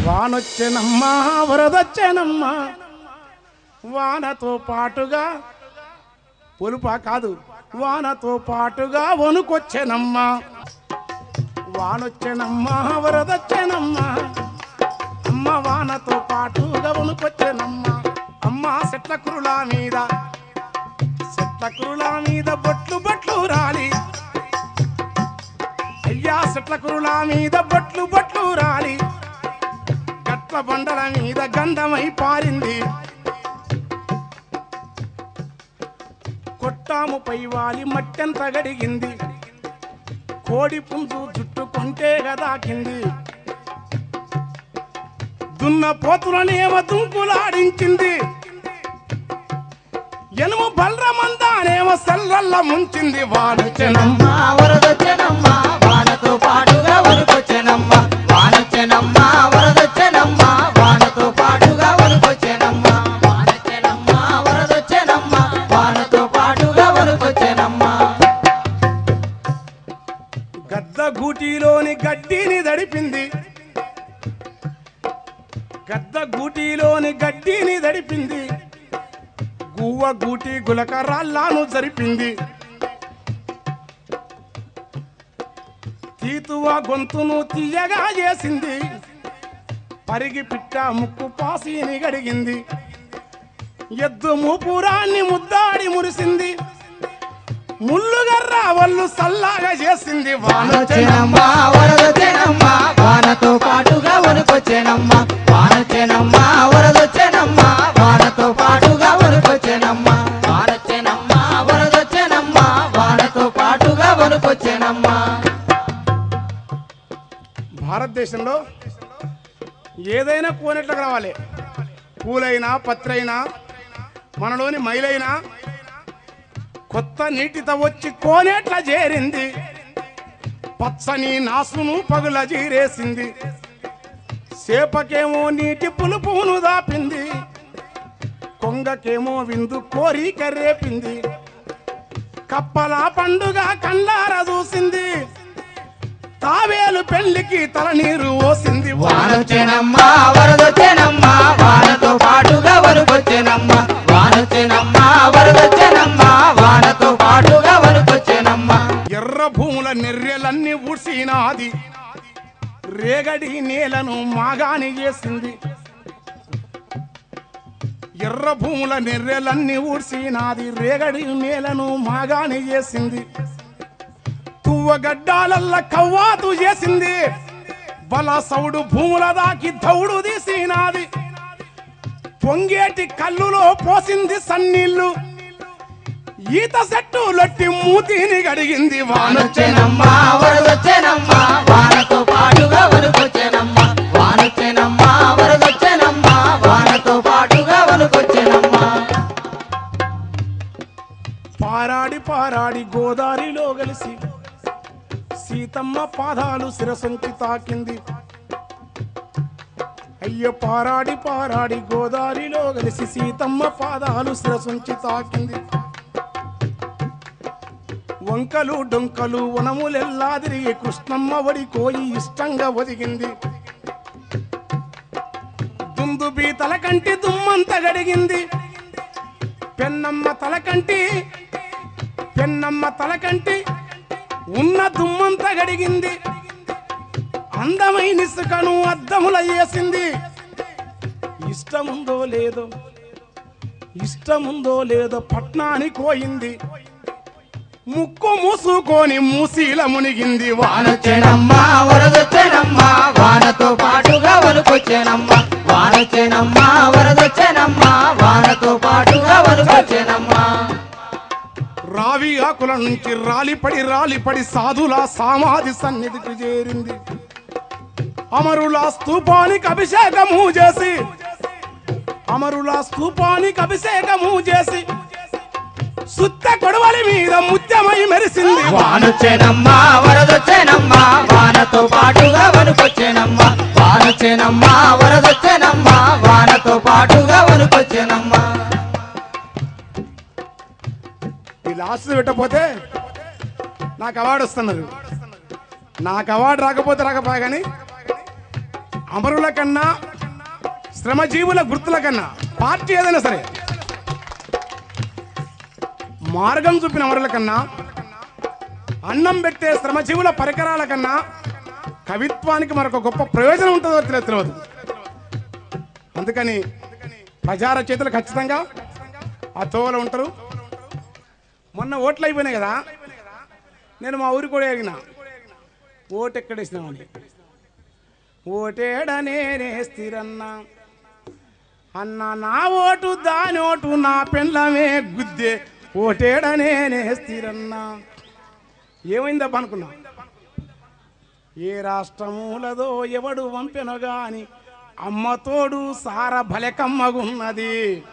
వానొచ్చెనమ్మా వరదొచ్చెనమ్మా వానతో పాటుగా పొలుపా కాదు వానతో పాటుగా వణుకొచ్చెనమ్మా వానొచ్చెనమ్మా వరదొచ్చెనమ్మా అమ్మ వానతో పాటుగా వణుకొచ్చెనమ్మా అమ్మ చెట్ల కురుల మీద చెట్ల కురుల మీద బొట్లు బొట్లు రాలి అయ్యా చెట్ల కురుల మీద బొట్లు బొట్లు రాలి గట్ల బండల మీద గంధమై పారింది కొట్టాము పై వాలి మట్టెంత గడిగింది కోడి పుంజు జుట్టు కొంటే గదాకింది దున్న పోతులనేమ దుంకులాడించింది ఎనుము బల్రమందానేమో సెల్లల్ల ముంచింది వానొచ్చెనమ్మ మా వరదొచ్చెనమ్మా వానతో పాటుగా వరకొచ్చెనమ్మా వానొచ్చెనమ్మా వరదొచ్చెనమ్మా వానతో పాటుగా వరకొచ్చెనమ్మా వానొచ్చెనమ్మా వరదొచ్చెనమ్మా వానతో పాటుగా వరకొచ్చెనమ్మా గద్ద గూటిలోని గడ్డిని దడిపింది గద్ద గూటిలోని గడ్డిని దడిపింది గువ్వ గూటి గులక రాళ్ళను జరిపింది తీతువ గొంతును తీయగా చేసింది పరిగి పిట్ట ముక్కు పాసిని గడిగింది ఎద్దు మూపురాన్ని ముద్దాడి మురిసింది ముల్లుగర్ర వల్లు సల్లాగా చేసింది వానొచ్చెనమ్మ వానొచ్చెనమ్మా వరదొచ్చెనమ్మా వానతో పాటుగా వరకొచ్చెనమ్మా వానొచ్చెనమ్మా వరదొచ్చెనమ్మా వానతో పాటుగా వరకొచ్చెనమ్మా వానొచ్చెనమ్మా వరదొచ్చెనమ్మా వానతో పాటుగా వరకొచ్చెనమ్మా భారతదేశంలో ఏదైనా కోనెట్లకు రావాలి పూలైనా పత్రైనా మనలోని మైలైనా కొత్త నీటితో వచ్చి కోనేట్ల చేరింది పచ్చని నాసును పగుల జీరేసింది సేపకేమో నీటి పులుపును దాపింది కొంగకేమో విందు కోరిక రేపింది కప్పల పండుగ కండార చూసింది తావేలు పెళ్లికి తల నీరు ఓసింది వానొచ్చెనమ్మా వరదొచ్చెనమ్మా వానతో పాటుగా వరకొచ్చెనమ్మా వానొచ్చెనమ్మా వరదొచ్చెనమ్మా వానతో పాటుగా వరకొచ్చెనమ్మా ఎర్ర భూముల నెర్రెలన్నీ ఊడ్సినాది రేగడి నేలను మాగాని చేసింది ఎర్ర భూముల నెర్రెలన్నీ ఊడ్సినాది రేగడి నేలను మాగాని చేసింది తువ్వగడ్డాలల్ల కవ్వాతు చేసింది బల సౌడు భూముల దాకి దౌడు తీసినాది పొంగేటి కల్లులో పోసింది సన్నీళ్ళు ఈత చెట్టు లొట్టి మూతిని గడిగింది వానొచ్చెనమ్మ వానొచ్చెనమ్మా వరదొచ్చెనమ్మా వానతో పాటుగా వరకొచ్చెనమ్మా వానొచ్చెనమ్మా వరదొచ్చెనమ్మా వానతో పాటుగా వరకొచ్చెనమ్మా పారాడి పారాడి గోదారిలో కలిసి సీతమ్మ పాదాలు శిరసంచి తాకింది అయ్య పారాడి పారాడి గోదారిలో కలిసి సీతమ్మ పాదాలు శిరసంచి తాకింది వంకలు డొంకలు వనములెల్లా తిరిగి కృష్ణమ్మ వడి కోయి ఇష్టంగా ఒదిగింది దుందుబి తలకంటి దుమ్మంత గడిగింది పెన్నమ్మ తలకంటి పెన్నమ్మ తలకంటి ఉన్న దుమ్మంత గడిగింది అందమైన ఇసుకను అద్దముల వేసింది ఇష్టముందో లేదో ఇష్టముందో లేదో పట్నానికి పోయింది ముక్కు మూసుకొని మూసీల మునిగింది వాన వానొచ్చెనమ్మా వరదొచ్చెనమ్మా వానతో పాటుగా వరకొచ్చెనమ్మా వానొచ్చెనమ్మా వరదొచ్చెనమ్మా వానతో పాటుగా వరకొచ్చెనమ్మా రావి ఆకుల నుంచి రాలిపడి రాలిపడి సాధుల సామాధి సన్నిధికి చేరింది అమరుల స్తూపానికి అభిషేకము చేసి అమరుల స్తూపానికి అభిషేకము చేసి సుత్త కొడవలి మీద ముత్యమై మెరిసింది వానొచ్చెనమ్మా వరదొచ్చెనమ్మా వానతో పాటుగా వరకొచ్చెనమ్మా వానొచ్చెనమ్మా వరదొచ్చెనమ్మా వానతో పాటుగా వరకొచ్చెనమ్మా ఈ లాస్ట్ పెట్టకపోతే నాకు అవార్డు వస్తున్నది నాకు అవార్డు రాకపోతే రాకపోయా కానీ అమరుల కన్నా శ్రమజీవుల గుర్తుల కన్నా పార్టీ ఏదైనా సరే మార్గం చూపిన అమరుల కన్నా అన్నం పెట్టే శ్రమజీవుల పరికరాల కన్నా కవిత్వానికి మరొక గొప్ప ప్రయోజనం ఉంటుందో తెలియదు తెలియదు అందుకని ప్రజా రచయితలు ఖచ్చితంగా ఆ తోవలో ఉంటారు మొన్న ఓట్లు అయిపోయినాయి కదా నేను మా ఊరికి కూడా అడిగిన ఓటు ఎక్కడ వేసినామని ఓటేడనే స్థిరన్నా అన్న నా ఓటు దాని ఓటు నా పెళ్ళమే గుద్దే ఓటేడనే స్థిరన్నా ఏమైందబ్బా అనుకున్నా ఏ రాష్ట్రములదో ఎవడు వంపెనో గాని అమ్మతోడు సార భలెకమ్మగున్నది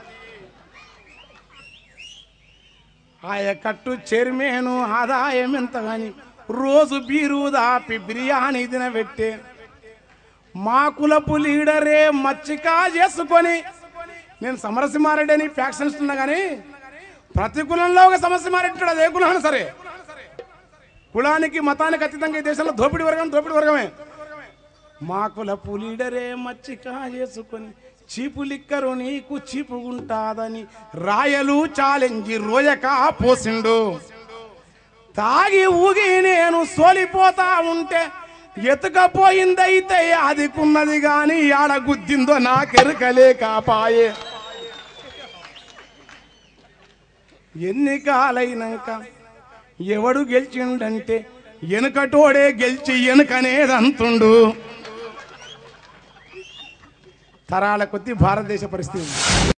ఆయకట్టు చైర్మేను ఆదాయం ఎంత గాని రోజు బీరు దాపి బిర్యానీ తినబెట్టే మా కులపు లీడరే మచ్చిక చేసుకొని నేను సమరసింహారెడ్డి అని ఫ్యాక్షన్స్ ఉన్నా కానీ ప్రతి కులంలో ఒక సమరసింహారెడ్డి ఉంటాడు, అదే కులం అయినా సరే కులానికి మతానికి అతీతంగా ఈ దేశంలో దోపిడి వర్గం దోపిడి వర్గమే మా కులపు లీడరే మచ్చిక చేసుకొని చీపు లిక్కరు నీకు చీపుగుంటాదని రాయలు ఛాలెంజ్ రోజక పోసిండు తాగి ఊగి నేను సోలిపోతా ఉంటే ఎతుకపోయిందైతే అదికున్నది గాని ఆడ గుద్దిందో నాకెరకలే కాపాయే ఎన్నికాలైనాక ఎవడు గెలిచిండంటే వెనుకటోడే గెలిచి వెనుకనేదంతుండు తరాల కొద్దీ భారతదేశ పరిస్థితి ఉంది.